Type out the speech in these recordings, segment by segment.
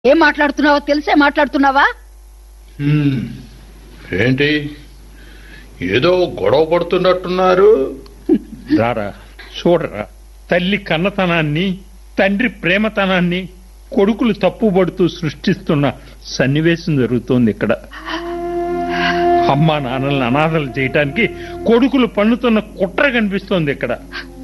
ఏం మాట్లాడుతున్నావో తెలిసే మాట్లాడుతున్నావా హ్మ్. ఏంటి ఏదో గొడవ పడుతున్నట్టున్నారు రారా చూడరా తల్లి కన్నతనాన్ని తండ్రి ప్రేమతనాన్ని కొడుకులు తప్పుబడుతూ సృష్టిస్తున్న సన్నివేశం జరుగుతోంది ఇక్కడ అమ్మా నాన్నల్ని అనాథలు చేయటానికి కొడుకులు పన్నుతున్న కుట్ర కనిపిస్తోంది ఇక్కడ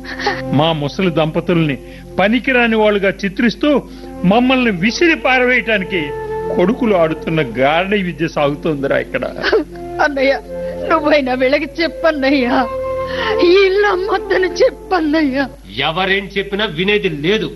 మా ముసలి దంపతుల్ని పనికిరాని వాళ్ళుగా చిత్రిస్తూ మమ్మల్ని విసిరి పారవేయటానికి కొడుకులు ఆడుతున్న గారడీ విద్య సాగుతోందిరా ఇక్కడ అన్నయ్య నువ్వైనా వీళ్ళకి చెప్పన్నయ్యా ఈ ఇల్లు అమ్మొద్దని చెప్పన్నయ్యా ఎవరేం చెప్పినా వినేది లేదు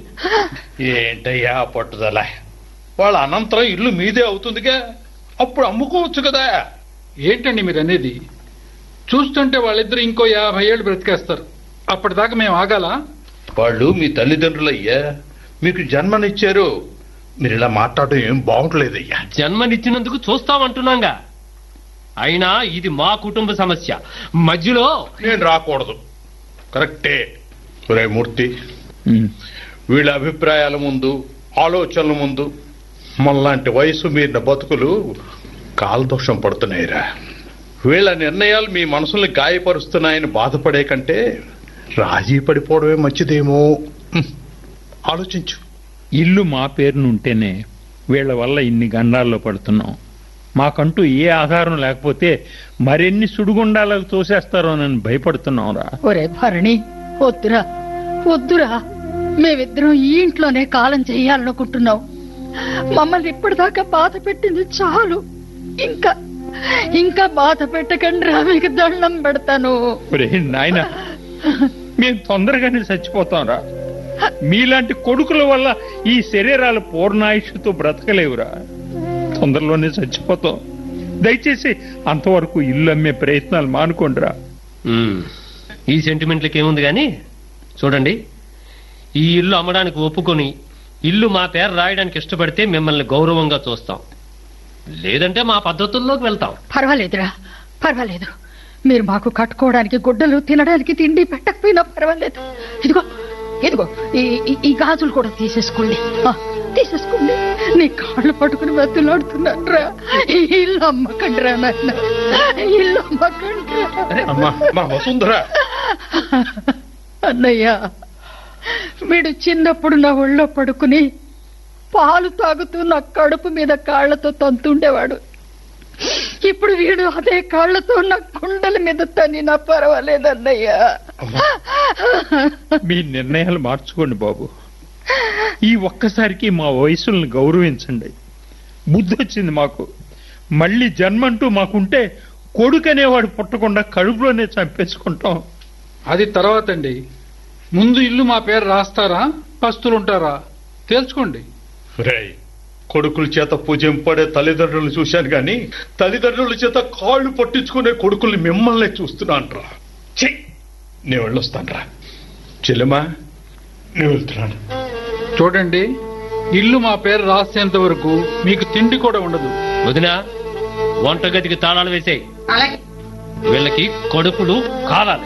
ఏంటయ్యా పట్టుదల వాళ్ళ అనంతరం ఇల్లు మీదే అవుతుందిగా అప్పుడు అమ్ముకోవచ్చు కదా ఏంటండి మీరు అనేది చూస్తుంటే వాళ్ళిద్దరు ఇంకో యాభై ఏళ్ళు బ్రతికేస్తారు అప్పటిదాకా మేము ఆగాలా వాళ్ళు మీ తల్లిదండ్రులయ్యా మీకు జన్మనిచ్చారు మీరు ఇలా మాట్లాడడం ఏం బాగుంటలేదయ్యా జన్మనిచ్చినందుకు చూస్తామంటున్నాగా అయినా ఇది మా కుటుంబ సమస్య మధ్యలో నేను రాకూడదు కరెక్టే ఒరే మూర్తి ఉమ్. వీళ్ళ అభిప్రాయాల ముందు ఆలోచనల ముందు మనలాంటి వయసు మీరిన బతుకులు కాలదోషం పడుతున్నాయిరా వీళ్ళ నిర్ణయాలు మీ మనసుల్ని గాయపరుస్తున్నాయని బాధపడే కంటే రాజీ పడిపోవడమే మంచిదేమో హ్మ్. ఆలోచించు ఇల్లు మా పేరున ఉంటేనే వీళ్ళ వల్ల ఇన్ని గండాల్లో పడుతున్నాం మాకంటూ ఏ ఆధారం లేకపోతే మరెన్ని సుడిగుండాలకు తోసేస్తారోనని భయపడుతున్నాంరా ఒరే భరణి వద్దురా వద్దురా మేమిద్దరం ఈ ఇంట్లోనే కాలం చెయ్యాలనుకుంటున్నాం మమ్మల్ని ఇప్పటిదాకా బాధ పెట్టింది చాలు ఇంకా ఇంకా బాధ పెట్టకండి రా మీకు దండం పెడతాను ఒరే నాయన మేము తొందరగానే చచ్చిపోతాంరా మీలాంటి కొడుకుల వల్ల ఈ శరీరాలు పూర్ణాయుష్తో బ్రతకలేవురా తొందరలోనే చచ్చిపోతాం దయచేసి అంతవరకు ఇల్లు అమ్మే ప్రయత్నాలు మానుకోండిరా ఉమ్, ఈ సెంటిమెంట్లకి ఏముంది కానీ చూడండి ఈ ఇల్లు అమ్మడానికి ఒప్పుకొని ఇల్లు మా పేరు రాయడానికి ఇష్టపడితే మిమ్మల్ని గౌరవంగా చూస్తాం లేదంటే మా పద్ధతుల్లోకి వెళ్తాం పర్వాలేదురా పర్వాలేదు మీరు మాకు కట్టుకోవడానికి గుడ్డలు తినడానికి తిండి పెట్టకపోయినా పర్వాలేదు ఇదిగో ఇదిగో ఈ ఈ- ఈ గాజులు కూడా తీసేసుకోండి ఆ, తీసేసుకోండి నీ కాళ్ళు పట్టుకుని వెతులాడుతున్నాను రా ఇల్లు అమ్మకండి రా నాయన ఇల్లు అమ్మకండి రా. అమ్మా మా వసుంధర అన్నయ్య వీడు చిన్నప్పుడు నా ఒళ్ళో పడుకుని పాలు తాగుతూ నా కడుపు మీద కాళ్లతో తంతుండేవాడు ఇప్పుడు వీడు అదే కాళ్లతో నా కుండల మీద తనినా పర్వాలేదన్నయ్య మీ నిర్ణయాలు మార్చుకోండి బాబు ఈ ఒక్కసారికి మా వయసుల్ని గౌరవించండి బుద్ధి వచ్చింది మాకు మళ్ళీ జన్మంటూ మాకుంటే కొడుకనేవాడు పుట్టకుండా కడుపులోనే చంపేసుకుంటాం అది తర్వాత అండి ముందు ఇల్లు మా పేరు రాస్తారా పస్తులుంటారా తేల్చుకోండి రేయ్ కొడుకుల చేత పూజింపడే తల్లిదండ్రులు చూశాను గాని తల్లిదండ్రుల చేత కాళ్ళు పట్టించుకునే కొడుకుల్ని మిమ్మల్ని చూస్తున్నాను రా నేను వెళ్ళొస్తాను రా చెల్లెమా నేను వెళ్తున్నాను చూడండి ఇల్లు మా పేరు రాసేంత వరకు మీకు తిండి కూడా ఉండదు వదినా వంటగదికి తాళాలు వేసేయి వీళ్ళకి కడుపులు కాలాలి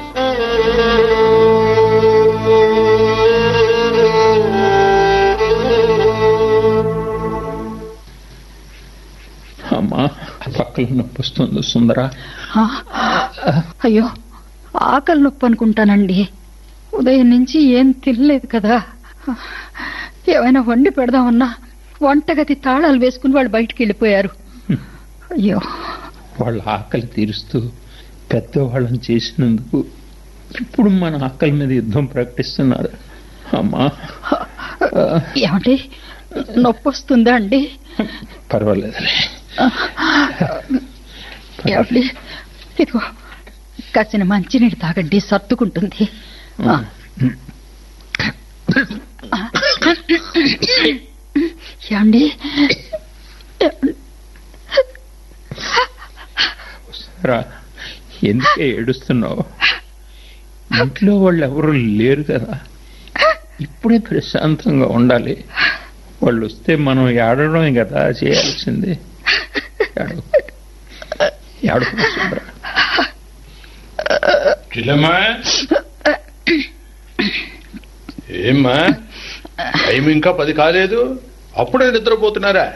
అమ్మా పక్కన నొప్పి వస్తుంది సుందరా ఆ, అయ్యో ఆకలి నొప్పి అనుకుంటానండి ఉదయం నుంచి ఏం తినలేదు కదా ఏమైనా వండి పెడదామన్నా వంటగది తాళాలు వేసుకుని వాళ్ళు బయటికి వెళ్ళిపోయారు అయ్యో వాళ్ళ ఆకలి తీరుస్తూ పెద్దవాళ్ళని చేసినందుకు ఇప్పుడు మన ఆకలి మీద యుద్ధం ప్రకటిస్తున్నారు అమ్మా ఆ, ఏమండి నొప్పి వస్తుందా అండి పర్వాలేదులే ఏమండి ఇదిగో కాసిన మంచినీళ్ళు తాగండి సర్దుకుంటుంది ఆ. ఏమండి రా ఎందుకే ఏడుస్తున్నావు ఇంట్లో వాళ్ళు ఎవరు లేరు కదా ఇప్పుడే ప్రశాంతంగా ఉండాలి వాళ్ళు వస్తే మనం ఏడవడమే కదా చేయాల్సింది ఏడవ ఏడవ సుందరా. చెల్లెమ్మా ఏమ్మా టైం ఇంకా పది కాలేదు అప్పుడే నిద్రపోతున్నారా